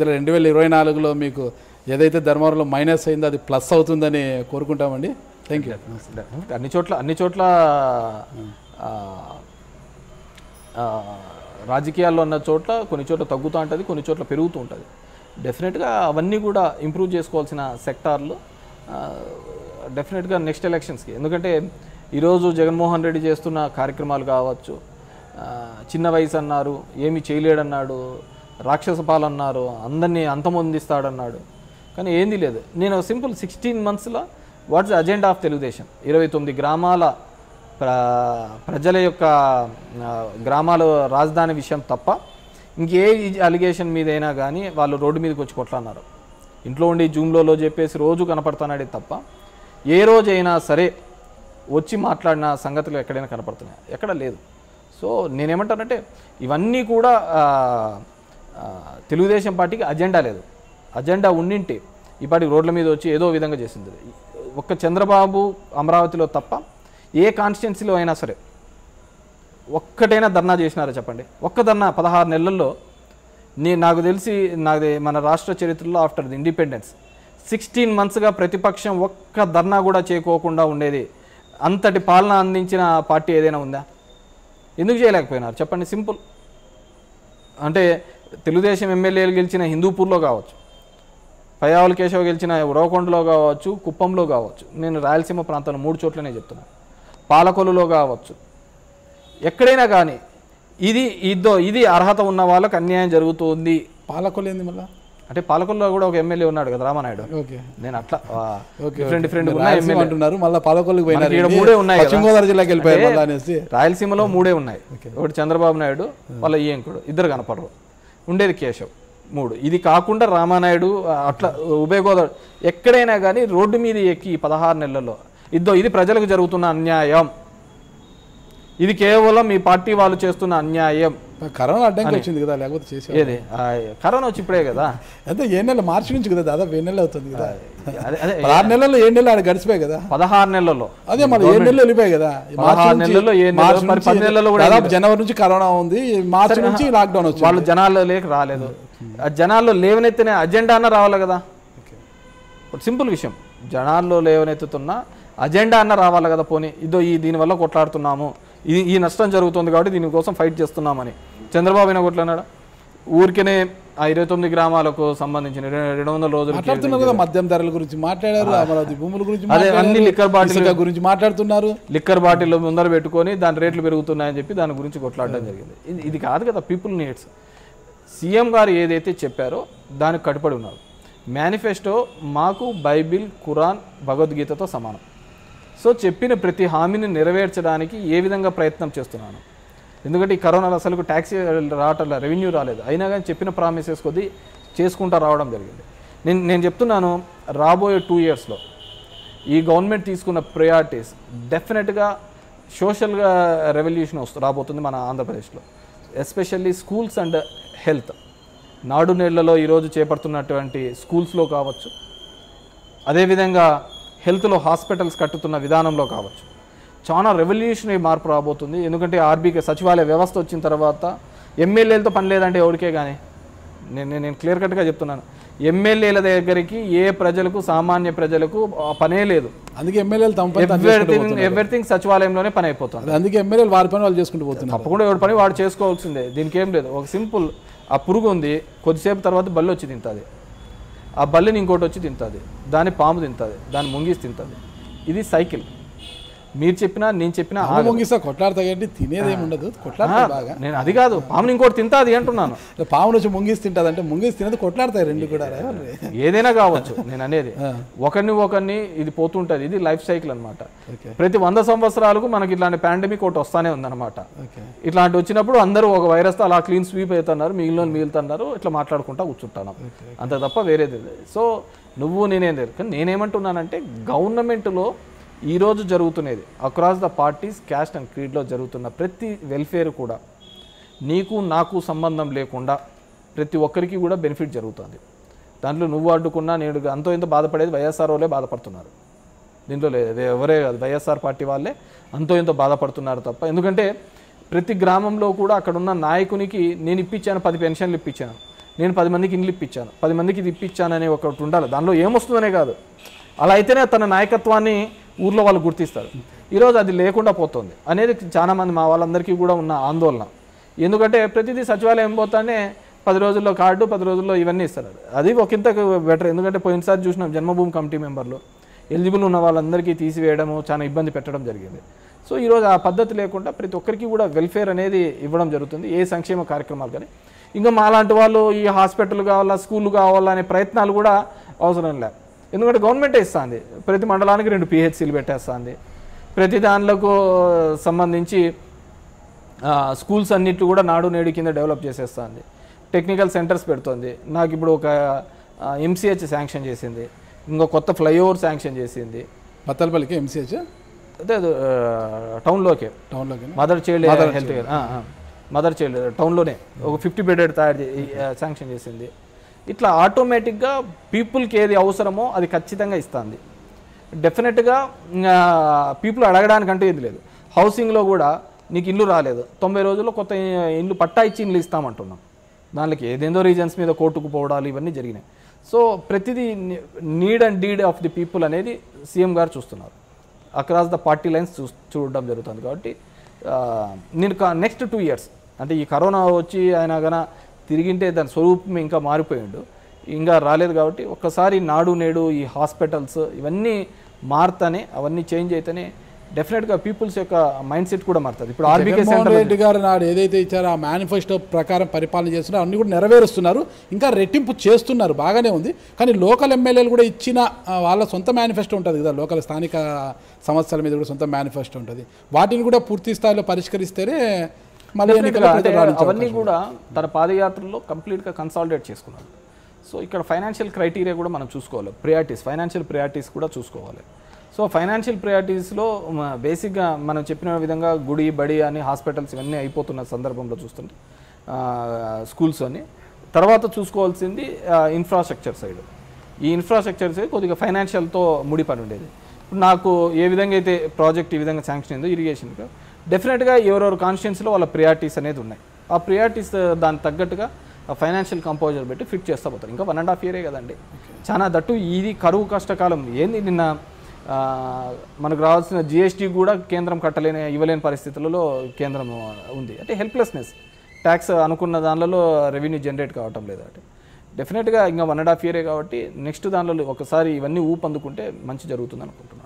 కొద్దిగా రెండు వేల ఇరవై నాలుగులో మీకు ఏదైతే ధర్మవరంలో మైనస్ అయిందో అది ప్లస్ అవుతుందని కోరుకుంటామండి థ్యాంక్ యూ అన్ని చోట్ల అన్ని చోట్ల ఆ, ఆ, రాజకీయాల్లో ఉన్న చోట్ల కొన్ని చోట్ల తగ్గుతూ ఉంటుంది కొన్ని చోట్ల పెరుగుతూ ఉంటుంది డెఫినెట్గా అవన్నీ కూడా ఇంప్రూవ్ చేసుకోవాల్సిన సెక్టార్లు డెఫినెట్గా నెక్స్ట్ ఎలక్షన్స్కి ఎందుకంటే ఈరోజు జగన్మోహన్ రెడ్డి చేస్తున్న కార్యక్రమాలు కావచ్చు ఆ, చిన్న వయసు అన్నారు ఏమి చేయలేడన్నాడు రాక్షస పాలన్నారు అందరినీ అంతమొందిస్తాడన్నాడు కానీ ఏంది లేదు నేను సింపుల్ సిక్స్టీన్ మంత్స్లో వాట్స్ అజెండా ఆఫ్ తెలుగుదేశం ఇరవై తొమ్మిది గ్రామాల ప్ర ప్రజల యొక్క ఆ, గ్రామాల రాజధాని విషయం తప్ప ఇంకే అలిగేషన్ మీదైనా కానీ వాళ్ళు రోడ్డు మీదకి వచ్చి కొట్లాడినారు ఇంట్లో ఉండి జూమ్లో చెప్పేసి రోజు కనపడుతున్నాడే తప్ప ఏ రోజైనా సరే వచ్చి మాట్లాడిన సంగతులు ఎక్కడైనా కనపడుతున్నాయి ఎక్కడ లేదు సో నేనేమంటానంటే ఇవన్నీ కూడా ఆ, ఆ, తెలుగుదేశం పార్టీకి అజెండా లేదు అజెండా ఉండింటే ఇప్పటికి రోడ్ల మీద వచ్చి ఏదో విధంగా చేసింది ఒక్క చంద్రబాబు అమరావతిలో తప్ప ఏ కాన్స్టిట్యున్సీలో అయినా సరే ఒక్కటైనా ధర్నా చేసినారా చెప్పండి ఒక్క ధర్నా పదహారు నెలల్లో నీ నాకు తెలిసి నాది మన రాష్ట్ర చరిత్రలో ఆఫ్టర్ ది ఇండిపెండెన్స్ సిక్స్టీన్ మంత్స్గా ప్రతిపక్షం ఒక్క ధర్నా కూడా చేయకోకుండా ఉండేది అంతటి పాలన అందించిన పార్టీ ఏదైనా ఉందా ఎందుకు చేయలేకపోయినారు చెప్పండి సింపుల్ అంటే తెలుగుదేశం ఎమ్మెల్యేలు గెలిచిన హిందూపూర్లో కావచ్చు పయ్యావుల కేశవ్ గెలిచిన ఉరవకొండలో కావచ్చు కుప్పంలో కావచ్చు నేను రాయలసీమ ప్రాంతంలో మూడు చోట్లనే చెప్తున్నాను పాలకొల్లులో కావచ్చు ఎక్కడైనా కానీ ఇది ఇద్దో ఇది అర్హత ఉన్న వాళ్ళకి అన్యాయం జరుగుతుంది పాలకొలేంది మళ్ళా అంటే పాలకొల్లో కూడా ఒక ఎమ్మెల్యే ఉన్నాడు కదా రామానాయుడు ఓకే నేను అట్లా ఓకే డిఫరెంట్ డిఫరెంట్ మీరు ఉన్నాయి రాయలసీమ ఎమ్మెల్యే అంటున్నారు మళ్ళీ పాలకొల్లుకి మనకి ఈడ పోయినారు మూడే ఉన్నాయి పశ్చిమ కదా. గోదావరి జిల్లాకి వెళ్ళిపోయారు అంటే మళ్ళీ అనేసి రాయలసీమలో మూడే ఉన్నాయి ఒకటి చంద్రబాబు నాయుడు వాళ్ళ ఈయంకుడు ఇద్దరు కనపడరు ఉండేది కేశవ్ మూడు ఇది కాకుండా రామానాయుడు ఆ, అట్లా ఉభయ గోదావరి ఎక్కడైనా కానీ రోడ్డు మీద ఎక్కి ఈ పదహారు నెలల్లో ఇద్దో ఇది ప్రజలకు జరుగుతున్న అన్యాయం ఇది కేవలం మీ పార్టీ వాళ్ళు చేస్తున్న అన్యాయం కరోనా అడ్డంకి వచ్చింది కదా లేకపోతే చేసే ఏది ఆ, కరోనా వచ్చి ఇప్పుడే కదా అంటే ఏ నెల మార్చి నుంచి కదా దాదాపు ఏ నెల అవుతుంది కదా అదే అదే పదహారు నెలల్లో ఏడు నెలలు ఆడ గడిచిపోయాయి కదా పదహారు నెలల్లో అదే మరి ఏడు నెలలు వెళ్ళిపోయాయి కదా మార్చి పదహారు నుంచి- నెలల్లో ఏడు నెలలు, మార్చి మరి నుంచి పది నెలల్లో కూడా దాదాపు జనవరి నుంచి కరోనా ఉంది మార్చి నుంచి లాక్డౌన్ వచ్చింది వాళ్ళు జనాల్లో లేక రాలేదు ఆ జనాల్లో లేవనెత్తిన అజెండా అన్న రావాలి కదా ఒక సింపుల్ విషయం జనాల్లో లేవనెత్తుతున్న అజెండా అన్న రావాలి కదా పోనీ ఇదో ఈ దీనివల్ల కొట్లాడుతున్నాము ఇది ఈ నష్టం జరుగుతుంది కాబట్టి దీనికోసం ఫైట్ చేస్తున్నామని చంద్రబాబు అయినా కొట్లాడాడు ఊరికనే ఆ ఇరవై తొమ్మిది గ్రామాలకు సంబంధించిన రె- రెండు వందల రోజులకి మాట్లాడుతున్నారు కదా మద్యం ధరల గురించి మాట్లాడారు అమరావతి భూముల గురించి అదే అన్ని మాట్లాడారు లిక్కర్ బాటిల్ ఇసుక గురించి మాట్లాడుతున్నారు లిక్కర్ బాటిల్ ముందర పెట్టుకొని దాని రేట్లు పెరుగుతున్నాయని చెప్పి దాని గురించి కొట్లాడడం జరిగింది ఇది ఇది కాదు కదా పీపుల్ నీడ్స్ సీఎం గారు ఏదైతే చెప్పారో దానికి కట్టుబడి ఉన్నారు మేనిఫెస్టో మాకు బైబిల్ ఖురాన్ భగవద్గీతతో సమానం సో చెప్పిన ప్రతి హామీని నెరవేర్చడానికి ఏ విధంగా ప్రయత్నం చేస్తున్నాను ఎందుకంటే ఈ కరోనాలో అసలు ట్యాక్సీ రావటం రెవెన్యూ రాలేదు అయినా కానీ చెప్పిన ప్రామిసెస్ కొద్దీ చేసుకుంటా రావడం జరిగింది నేను నేను చెప్తున్నాను రాబోయే టూ ఇయర్స్లో ఈ గవర్నమెంట్ తీసుకున్న ప్రయారిటీస్ డెఫినెట్గా సోషల్గా రెవల్యూషన్ వస్తు రాబోతుంది మన ఆంధ్రప్రదేశ్లో ఎస్పెషల్లీ స్కూల్స్ అండ్ హెల్త్ నాడు నేళ్లలో ఈరోజు చేపడుతున్నటువంటి స్కూల్స్లో కావచ్చు అదేవిధంగా హెల్త్లో హాస్పిటల్స్ కట్టుతున్న విధానంలో కావచ్చు చాలా రెవల్యూషనరీ మార్పు రాబోతుంది ఎందుకంటే ఆర్బీకే సచివాలయ వ్యవస్థ వచ్చిన తర్వాత ఎమ్మెల్యేలతో పని లేదంటే ఎవరికే కానీ నేను నేను- నేను క్లియర్ కట్గా చెప్తున్నాను ఎమ్మెల్యేల దగ్గరికి ఏ ప్రజలకు సామాన్య ప్రజలకు ఆ పనే లేదు అందుకే ఎమ్మెల్యేలు తమ పని తాను చేసుకుంటూ ఎవ్రీథింగ్ పోతున్నారు. ఎవ్రీథింగ్ సచివాలయంలోనే పని అయిపోతుంది అది అందుకే ఎమ్మెల్యేలు వారి పని వాళ్ళు చేసుకుంటూ పోతున్నారు తప్పకుండా ఎవరి పని వాడు చేసుకోవాల్సిందే దీనికి ఏం లేదు ఒక సింపుల్ ఆ పురుగు ఉంది కొద్దిసేపు తర్వాత బల్లి వచ్చి తింటుంది ఆ బల్లిని ఇంకోటి వచ్చి తింటుంది దాని పాము తింటుంది దాని ముంగిసి తింటుంది ఇది సైకిల్ మీరు చెప్పినా నేను చెప్పినా పాము ముంగిస్తా కొట్లాడతా కాబట్టి తినేదేం ఉండదు కొట్లాడతాయి బాగా నేను అది కాదు పాముని ఇంకోటి తింటుంది అంటున్నాను పాము వచ్చి ముంగిసి తింటది అంటే ముంగిసి తినది కొట్లాడతాయి రెండు కూడా రేవండి. ఏదైనా కావచ్చు నేను అనేది ఒకరిని ఒకరిని ఇది పోతుంటది ఇది లైఫ్ సైకిల్ అన్నమాట ఓకే ప్రతి వంద సంవత్సరాలకు మనకి ఇట్లాంటి పాండమిక్ ఒకటి వస్తానే ఉందన్నమాట ఓకే ఇట్లాంటి వచ్చినప్పుడు అందరూ ఒక వైరస్తో అలా క్లీన్ స్వీప్ అవుతున్నారు మిగిలిన మిగులుతున్నారు ఇట్లా మాట్లాడుకుంటా కూర్చుంటాను అంత తప్ప వేరేది లేదు సో నువ్వు నేనేం లేదు కానీ నేనేమంటున్నానంటే గవర్నమెంట్లో ఈరోజు జరుగుతున్నది across the parties caste and క్రీడ్లో జరుగుతున్న ప్రతి వెల్ఫేర్ కూడా నీకు నాకు సంబంధం లేకుండా ప్రతి ఒక్కరికి కూడా బెనిఫిట్ జరుగుతుంది దాంట్లో నువ్వు అడ్డుకున్నా నేను అంతో ఇంత బాధపడేది వైఎస్ఆర్ వాళ్ళే బాధపడుతున్నారు దీంట్లో లేదు ఎవరే కాదు వైఎస్ఆర్ పార్టీ వాళ్ళే అంతో ఇంతో బాధపడుతున్నారు తప్ప ఎందుకంటే ప్రతి గ్రామంలో కూడా అక్కడ ఉన్న నాయకునికి నేను ఇప్పించాను పది పెన్షన్లు ఇప్పించాను నేను పది మందికి ఇండ్లు ఇప్పించాను పది మందికి ఇది ఇప్పించాను అనే ఒకటి ఉండాలి దానిలో ఏమొస్తుందనే కాదు అలా అయితేనే తన నాయకత్వాన్ని ఊర్లో వాళ్ళు గుర్తిస్తారు ఈరోజు అది లేకుండా పోతుంది అనేది చాలా మంది మా వాళ్ళందరికీ కూడా ఉన్న ఆందోళన ఎందుకంటే ప్రతిదీ సచివాలయం పోతానే పది రోజుల్లో కార్డు పది రోజుల్లో ఇవన్నీ ఇస్తారు అది ఒకంత బెటర్ ఎందుకంటే పోయినసారి చూసినాం జన్మభూమి కమిటీ మెంబర్లు ఎలిజిబుల్ ఉన్న వాళ్ళందరికీ తీసివేయడము చాలా ఇబ్బంది పెట్టడం జరిగింది సో ఈరోజు ఆ పద్ధతి లేకుండా ప్రతి ఒక్కరికి కూడా వెల్ఫేర్ అనేది ఇవ్వడం జరుగుతుంది ఏ సంక్షేమ కార్యక్రమాలు కానీ ఇంకా మాలాంటి వాళ్ళు ఈ హాస్పిటల్ కావాలా స్కూల్ కావాలా అనే ప్రయత్నాలు కూడా అవసరం లేదు ఎందుకంటే గవర్నమెంటే ఇస్తుంది ప్రతి మండలానికి రెండు పిహెచ్సీలు పెట్టేస్తుంది ప్రతి దానిలకు సంబంధించి ఆ, స్కూల్స్ అన్నిట్లు కూడా నాడు నేడు కింద డెవలప్ చేసేస్తుంది టెక్నికల్ సెంటర్స్ పెడుతుంది నాకు ఇప్పుడు ఒక ఎంసీహెచ్ శాంక్షన్ చేసింది ఇంకో కొత్త ఫ్లైఓవర్ శాంక్షన్ చేసింది బత్తలపల్లికి ఎంసీహెచ్ అదే అది, ఆ, టౌన్లోకే టౌన్లోకి mother child health care mother child టౌన్లోనే ఒక ఫిఫ్టీ బెడెడ్ తయారు చే శాంక్షన్ చేసింది ఇట్లా ఆటోమేటిక్గా పీపుల్కి ఏది అవసరమో అది ఖచ్చితంగా ఇస్తుంది డెఫినెట్గా పీపుల్ అడగడానికంటూ ఏది లేదు హౌసింగ్లో కూడా నీకు ఇల్లు రాలేదు తొంభై రోజుల్లో కొత్త ఇల్లు పట్టా ఇచ్చి ఇల్లు ఇస్తామంటున్నాం దానికి ఏదేందో రీజన్స్ మీద కోర్టుకు పోవడాలు ఇవన్నీ జరిగినాయి సో ప్రతిదీ need and deed of the people అనేది సీఎం గారు చూస్తున్నారు అక్రాస్ ద పార్టీ లైన్స్ చూ చూడడం జరుగుతుంది కాబట్టి ఆ, నేను నెక్స్ట్ టూ ఇయర్స్ అంటే ఈ కరోనా వచ్చి ఆయన గన తిరిగింటే దాని స్వరూపం ఇంకా మారిపోయిండు ఇంకా రాలేదు కాబట్టి ఒక్కసారి నాడు నేడు ఈ హాస్పిటల్స్ ఇవన్నీ మారుతానే అవన్నీ చేంజ్ అయితేనే డెఫినెట్గా పీపుల్స్ యొక్క మైండ్ సెట్ కూడా మారుతుంది ఇప్పుడు ఆర్బీకే జగన్మోహన్ సెంటర్ రెడ్డి గారు నాడు ఏదైతే ఇచ్చారో ఆ మేనిఫెస్టో ప్రకారం పరిపాలన చేస్తున్నారో అన్ని కూడా నెరవేరుస్తున్నారు ఇంకా రెట్టింపు చేస్తున్నారు బాగానే ఉంది కానీ లోకల్ ఎమ్మెల్యేలు కూడా ఇచ్చిన ఆ, వాళ్ళ సొంత మేనిఫెస్టో ఉంటుంది కదా లోకల్ స్థానిక సమస్యల మీద కూడా సొంత మేనిఫెస్టో ఉంటుంది వాటిని కూడా పూర్తి స్థాయిలో పరిష్కరిస్తేనే మళ్ళీ ఎన్నికల Definitely గా అంటే ఫలితాలు రాణించే అవన్నీ కూడా తన పాదయాత్రలో కంప్లీట్గా కన్సాలిడేట్ చేసుకున్నాడు సో ఇక్కడ ఫైనాన్షియల్ క్రైటీరియా కూడా మనం చూసుకోవాలి ప్రియారిటీస్ ఫైనాన్షియల్ ప్రియారిటీస్ కూడా చూసుకోవాలి సో ఫైనాన్షియల్ ప్రియారిటీస్లో బేసిక్గా మనం చెప్పిన విధంగా గుడి బడి అని హాస్పిటల్స్ ఇవన్నీ అయిపోతున్న సందర్భంలో చూస్తుంటే స్కూల్స్ అని తర్వాత చూసుకోవాల్సింది ఇన్ఫ్రాస్ట్రక్చర్ సైడ్ ఈ ఇన్ఫ్రాస్ట్రక్చర్ సైడ్ కొద్దిగా ఫైనాన్షియల్తో ముడిపడి ఉండేది ఇప్పుడు నాకు ఏ విధంగా అయితే ప్రాజెక్ట్ ఈ విధంగా శాంక్షన్ అయిందో ఇరిగేషన్ డెఫినెట్గా ఎవరెవరు కాన్స్టిట్యున్సీలో వాళ్ళ ప్రియారిటీస్ అనేది ఉన్నాయి ఆ ప్రియారిటీస్ దానికి తగ్గట్టుగా ఫైనాన్షియల్ కంపోజర్ పెట్టి ఫిట్ చేస్తా పోతారు ఇంకా వన్ అండ్ హాఫ్ ఇయరే కదండి చాలా దట్టు ఇది కరువు కష్టకాలం ఏంది నిన్న ఆ, మనకు రావాల్సిన జిఎస్టీ కూడా కేంద్రం కట్టలేని ఇవ్వలేని పరిస్థితులలో కేంద్రం ఉంది అంటే హెల్ప్లెస్నెస్ ట్యాక్స్ అనుకున్న దానిలో రెవెన్యూ జనరేట్ కావటం లేదు అంటే డెఫినెట్గా ఇంకా వన్ అండ్ హాఫ్ ఇయరే కాబట్టి నెక్స్ట్ దానిలో ఒకసారి ఇవన్నీ ఊపందుకుంటే మంచి జరుగుతుంది అనుకుంటున్నాను